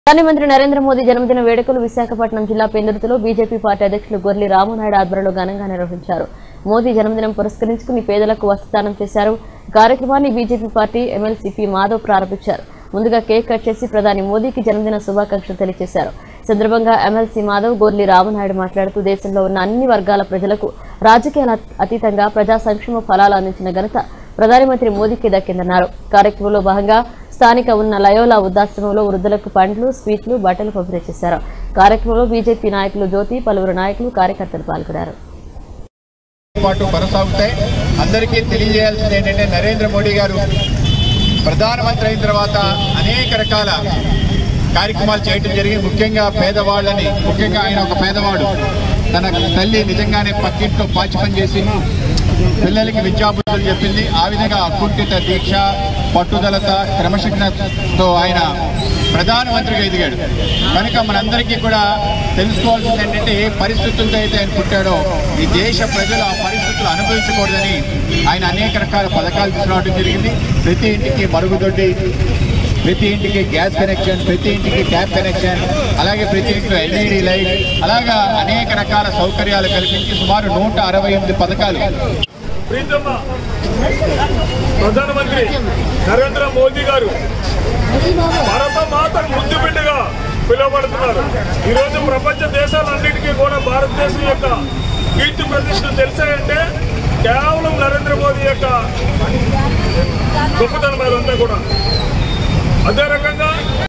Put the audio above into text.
ప్రధానమంత్రి నరేంద్ర మోదీ జన్మదిన వేడుకలు విశాఖపట్నం జిల్లా పెందుర్తిలో బీజేపీ పార్టీ అధ్యక్షులు గొర్లి రామనాయుడు ఆధ్వర్యంలో ఘనంగా నిర్వహించారు మోదీ జన్మదినం పురస్కరించుకుని పేదలకు వస్త్రదానం చేశారు ఈ కార్యక్రమాన్ని BJP party MLC P Madhav ప్రారంభించారు ముందుగా కేక్ కట్ చేసి ప్రధాని మోదీకి జన్మదిన శుభాకాంక్షలు తెలియజేశారు ఈ సందర్భంగా ఎమ్మెల్సీ మాధవ్ గోర్లి రామనాయుడు మాట్లాడుతూ దేశంలో ఉన్న అన్ని వర్గాల ప్రజలకు రాజకీయాల అతీతంగా ప్రజా సంక్షేమ ఫలాలు అందించిన ఘనత ప్రధానమంత్రి మోదీకి దక్కిందన్నారు కార్యక్రమంలో భాగంగా స్థానిక ఉన్న లయోలా వృద్ధాశ్రమంలో వృద్ధులకు పండ్లు స్వీట్లు బట్టలు పంపిణీ చేశారు కార్యక్రమంలో బీజేపీ నాయకులు జ్యోతి పలువురు నాయకులు కార్యకర్తలు పాల్గొన్నారు పాటు కొనసాగుతాయి అందరికీ తెలియజేయాల్సింది ఏంటంటే నరేంద్ర మోడీ గారు ప్రధానమంత్రి అయిన తర్వాత అనేక రకాల కార్యక్రమాలు చేయటం జరిగింది ముఖ్యంగా పేదవాళ్ళని ముఖ్యంగా ఆయన ఒక పేదవాడు తన తల్లి నిజంగానే పక్కింట్లో పాచి పని చేసి పిల్లలకి విద్యాబుద్ధులు చెప్పింది ఆ విధంగా అకుంఠిత దీక్ష పట్టుదలత క్రమశిక్షణతో ఆయన ప్రధానమంత్రిగా ఎదిగాడు కనుక మనందరికీ కూడా తెలుసుకోవాల్సింది ఏంటంటే ఏ పరిస్థితులతో అయితే ఆయన పుట్టాడో ఈ దేశ ప్రజలు ఆ పరిస్థితులు అనుభవించకూడదని ఆయన అనేక రకాల పథకాలు తీసుకురావడం జరిగింది ప్రతి ఇంటికి మరుగుదొడ్డి ప్రతి ఇంటికి గ్యాస్ కనెక్షన్ ప్రతి ఇంటికి ట్యాప్ కనెక్షన్ అలాగే ప్రతి ఇంట్లో ఎల్ఈడి లైట్ అలాగా అనేక రకాల సౌకర్యాలు కల్పించి సుమారు నూట అరవై ఎనిమిది పథకాలు ప్రీతమ్మ ప్రధానమంత్రి నరేంద్ర మోదీ గారు భారత మాత ముద్దు బిడ్డగా పిలువబడుతున్నారు ఈ రోజు ప్రపంచ దేశాలన్నిటికీ కూడా భారతదేశం యొక్క కీర్తి ప్రతిష్టలు తెలిసాయంటే కేవలం నరేంద్ర మోదీ యొక్క గొప్పతనం అదంతా కూడా అదే రకంగా